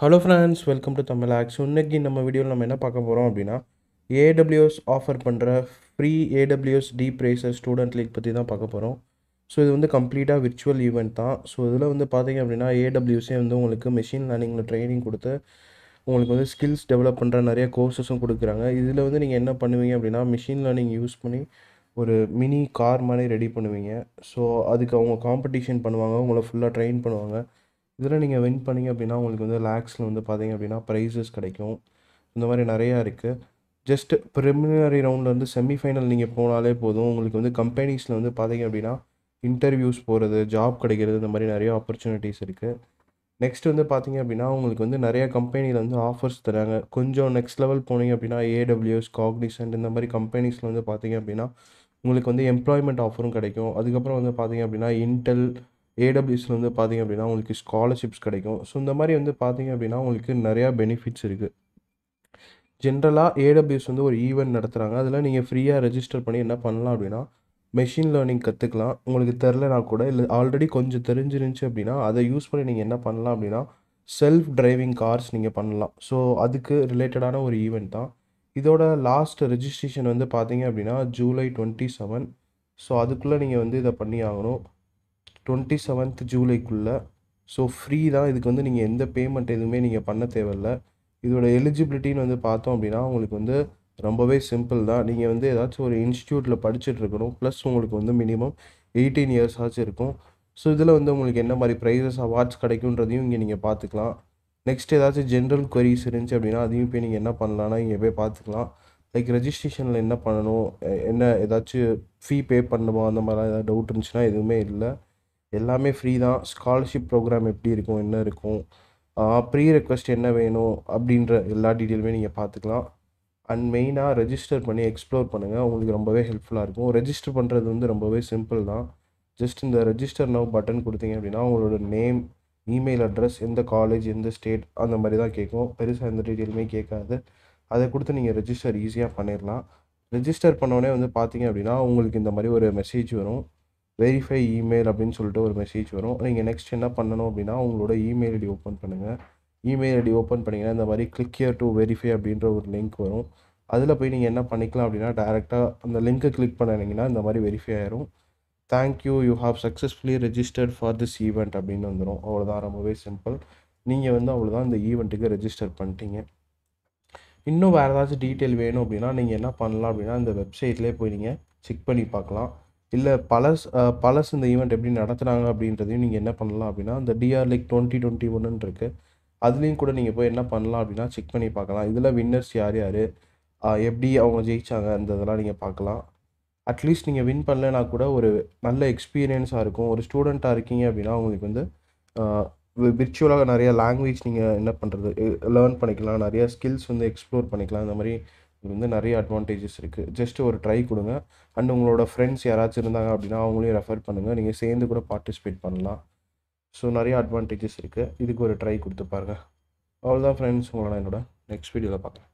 hello friends welcome to Tamil ஆக்ஸ் இன்னைக்கு நம்ம வீடியோவில் நம்ம என்ன பார்க்க போகிறோம் அப்படின்னா ஏடபிள்யூஎஸ் ஆஃபர் பண்ணுற free AWS deep racer student league பற்றி தான் பார்க்க போகிறோம் ஸோ இது வந்து கம்ப்ளீட்டாக விர்ச்சுவல் ஈவெண்ட் தான் ஸோ இதில் வந்து பார்த்தீங்க அப்படின்னா ஏடபிள்யூஸே வந்து உங்களுக்கு மெஷின் லேர்னிங்கில் ட்ரைனிங் கொடுத்து உங்களுக்கு வந்து ஸ்கில்ஸ் டெவலப் பண்ணுற நிறைய கோர்சஸும் கொடுக்குறாங்க இதில் வந்து நீங்கள் என்ன பண்ணுவீங்க அப்படின்னா மிஷின் லேர்னிங் யூஸ் பண்ணி ஒரு மினி கார் மாதிரி ரெடி பண்ணுவீங்க ஸோ அதுக்கு அவங்க காம்படிஷன் பண்ணுவாங்க உங்களை ஃபுல்லாக ட்ரெயின் பண்ணுவாங்க இதில் நீங்கள் வின் பண்ணீங்க அப்படின்னா உங்களுக்கு வந்து லேக்ஸில் வந்து பார்த்தீங்க அப்படின்னா ப்ரைஸஸ் கிடைக்கும் இந்த மாதிரி நிறையா இருக்குது ஜஸ்ட் ப்ரிலிமினரி ரவுண்ட்லேருந்து செமிஃபைனல் நீங்கள் போனாலே போதும் உங்களுக்கு வந்து கம்பெனிஸில் வந்து பார்த்தீங்க அப்படின்னா இன்டர்வியூஸ் போகிறது ஜாப் கிடைக்கிறது இந்த மாதிரி நிறைய ஆப்பர்ச்சுனிட்டிஸ் இருக்குது நெக்ஸ்ட் வந்து பார்த்தீங்க அப்படின்னா உங்களுக்கு வந்து நிறைய கம்பெனியில் வந்து ஆஃபர்ஸ் தராங்க கொஞ்சம் நெக்ஸ்ட் லெவல் போனீங்க அப்படின்னா ஏடபிள்யூஎஸ் காக்னிசன்ட் இந்த மாதிரி கம்பெனிஸில் வந்து பார்த்தீங்க அப்படின்னா உங்களுக்கு வந்து எம்ப்ளாய்மெண்ட் ஆஃபரும் கிடைக்கும் அதுக்கப்புறம் வந்து பார்த்தீங்க அப்படின்னா இன்டெல் ஏடபிள்யூஸில் வந்து பார்த்தீங்க அப்படின்னா உங்களுக்கு ஸ்காலர்ஷிப்ஸ் கிடைக்கும் ஸோ இந்த மாதிரி வந்து பார்த்தீங்க அப்படின்னா உங்களுக்கு நிறையா பெனிஃபிட்ஸ் இருக்குது ஜென்ரலாக ஏடபிள்யூஎஸ் வந்து ஒரு ஈவெண்ட் நடத்துகிறாங்க அதில் நீங்கள் ஃப்ரீயாக ரெஜிஸ்டர் பண்ணி என்ன பண்ணலாம் அப்படின்னா மெஷின் லேர்னிங் கற்றுக்கலாம் உங்களுக்கு தெரிலனா கூட இல்லை ஆல்ரெடி கொஞ்சம் தெரிஞ்சிருந்துச்சு அப்படின்னா அதை யூஸ் பண்ணி நீங்கள் என்ன பண்ணலாம் அப்படின்னா செல்ஃப் டிரைவிங் கார்ஸ் நீங்கள் பண்ணலாம் ஸோ அதுக்கு ரிலேட்டடான ஒரு ஈவெண்ட் தான் இதோட லாஸ்ட் ரெஜிஸ்ட்ரேஷன் வந்து பார்த்தீங்க அப்படின்னா ஜூலை டுவெண்ட்டி செவன் ஸோ அதுக்குள்ளே நீங்கள் வந்து இதை பண்ணி ஆகணும் டுவெண்ட்டி செவன்த் ஜூலைக்குள்ளே ஸோ ஃப்ரீ தான் இதுக்கு வந்து நீங்கள் எந்த பேமெண்ட் எதுவுமே நீங்கள் பண்ண தேவையில்ல இதோட எலிஜிபிலிட்டின்னு வந்து பார்த்தோம் அப்படின்னா உங்களுக்கு வந்து ரொம்பவே சிம்பிள் தான் நீங்கள் வந்து ஏதாச்சும் ஒரு இன்ஸ்டியூட்டில் படிச்சுட்டு இருக்கணும் ப்ளஸ் உங்களுக்கு வந்து மினிமம் எயிட்டீன் இயர்ஸ் ஆச்சும் இருக்கும் ஸோ இதில் வந்து உங்களுக்கு என்ன மாதிரி ப்ரைஸஸ் அவார்ட்ஸ் கிடைக்குன்றதையும் இங்கே நீங்கள் பார்த்துக்கலாம் நெக்ஸ்ட் ஏதாச்சும் ஜென்ரல் queries இருந்துச்சு அப்படின்னா அதையும் போய் நீங்கள் என்ன பண்ணலான்னா இங்கே போய் பார்த்துக்கலாம் லைக் ரெஜிஸ்ட்ரேஷனில் என்ன பண்ணணும் எ- என்ன ஏதாச்சும் ஃபீ பே பண்ணணுமா அந்த மாதிரிலாம் ஏதாவது டவுட் இருந்துச்சுன்னா எதுவுமே இல்லை எல்லாமே ஃப்ரீ தான் ஸ்காலர்ஷிப் ப்ரோக்ராம் எப்படி இருக்கும் என்ன இருக்கும் ப்ரீ ரெக்வஸ்ட் என்ன வேணும் அப்படின்ற எல்லா டீட்டெயிலுமே நீங்கள் பார்த்துக்கலாம் அண்ட் மெயினாக ரெஜிஸ்டர் பண்ணி எக்ஸ்ப்ளோர் பண்ணுங்கள் உங்களுக்கு ரொம்பவே ஹெல்ப்ஃபுல்லாக இருக்கும் ரெஜிஸ்டர் பண்ணுறது வந்து ரொம்பவே சிம்பிள் தான் ஜஸ்ட் இந்த ரெஜிஸ்டர் நவ் பட்டன் கொடுத்தீங்க அப்படின்னா உங்களோட நேம் இமெயில் அட்ரஸ் எந்த காலேஜ் எந்த ஸ்டேட் அந்த மாதிரி தான் கேட்கும் பெருசாக எந்த டீட்டெயிலுமே கேட்காது அதை கொடுத்து நீங்கள் ரெஜிஸ்டர் ஈஸியாக பண்ணிடலாம் ரெஜிஸ்டர் பண்ணோடனே வந்து பார்த்தீங்க அப்படின்னா உங்களுக்கு இந்த மாதிரி ஒரு மெசேஜ் வரும் வெரிஃபை இமெயில் அப்படின்னு சொல்லிட்டு ஒரு மெசேஜ் வரும் நீங்கள் நெக்ஸ்ட் என்ன பண்ணணும் அப்படின்னா உங்களோட இமெயில் ஐடி ஓப்பன் பண்ணுங்கள் இமெயில் ஐடி ஓப்பன் பண்ணிங்கன்னா இந்த மாதிரி கிளிக் here டு வெரிஃபை அப்படின்ற ஒரு லிங்க் வரும் அதில் போய் நீங்கள் என்ன பண்ணிக்கலாம் அப்படின்னா டேரெக்டாக அந்த லிங்க்கை கிளிக் பண்ணிங்கன்னா இந்த மாதிரி வெரிஃபை ஆயிரும் thank you you have successfully registered for this event அப்படின்னு வந்துடும் அவ்வளோதான் ரொம்பவே சிம்பிள் நீங்கள் வந்து அவ்வளோதான் இந்த ஈவெண்ட்டுக்கு ரெஜிஸ்டர் பண்ணிட்டீங்க இன்னும் வேறு ஏதாச்சும் டீட்டெயில் வேணும் அப்படின்னா நீங்கள் என்ன பண்ணலாம் அப்படின்னா இந்த வெப்சைட்லேயே போய் நீங்கள் செக் பண்ணி பார்க்கலாம் இல்லை பலஸ் அஹ், பலஸ் இந்த ஈவெண்ட் எப்படி நடத்துகிறாங்க அப்படின்றதையும் நீங்கள் என்ன பண்ணலாம் அப்படின்னா இந்த டிஆர் லைக் டுவெண்ட்டி டுவெண்ட்டி ஒன்னு இருக்குது அதுலேயும் கூட நீங்கள் போய் என்ன பண்ணலாம் அப்படின்னா செக் பண்ணி பார்க்கலாம் இதில் வின்னர்ஸ் யார் யார் எப்படி அவங்க ஜெயிச்சாங்க அந்த இதெல்லாம் நீங்கள் பார்க்கலாம் அட்லீஸ்ட் நீங்கள் வின் பண்ணலைனா கூட ஒரு நல்ல எக்ஸ்பீரியன்ஸாக இருக்கும் ஒரு ஸ்டூடெண்ட்டாக இருக்கீங்க அப்படின்னா உங்களுக்கு வந்து விர்ச்சுவலாக நிறைய லாங்குவேஜ் நீங்கள் என்ன பண்ணுறது லேர்ன் பண்ணிக்கலாம் நிறைய ஸ்கில்ஸ் வந்து எக்ஸ்ப்ளோர் பண்ணிக்கலாம் இந்த மாதிரி உங்களுக்கு வந்து நிறைய அட்வான்டேஜஸ் இருக்குது ஜஸ்ட் ஒரு ட்ரை கொடுங்க அண்ட் உங்களோட ஃப்ரெண்ட்ஸ் யாராச்சும் இருந்தாங்க அப்படின்னா அவங்களையும் ரெஃபர் பண்ணுங்கள் நீங்கள் சேர்ந்து கூட பார்ட்டிசிபேட் பண்ணலாம் ஸோ நிறைய அட்வான்டேஜஸ் இருக்குது இதுக்கு ஒரு ட்ரை கொடுத்து பாருங்கள் அவ்வளோதான் ஃப்ரெண்ட்ஸ் உங்களை நான் என்னோட நெக்ஸ்ட் வீடியோவில் பார்க்குறேன்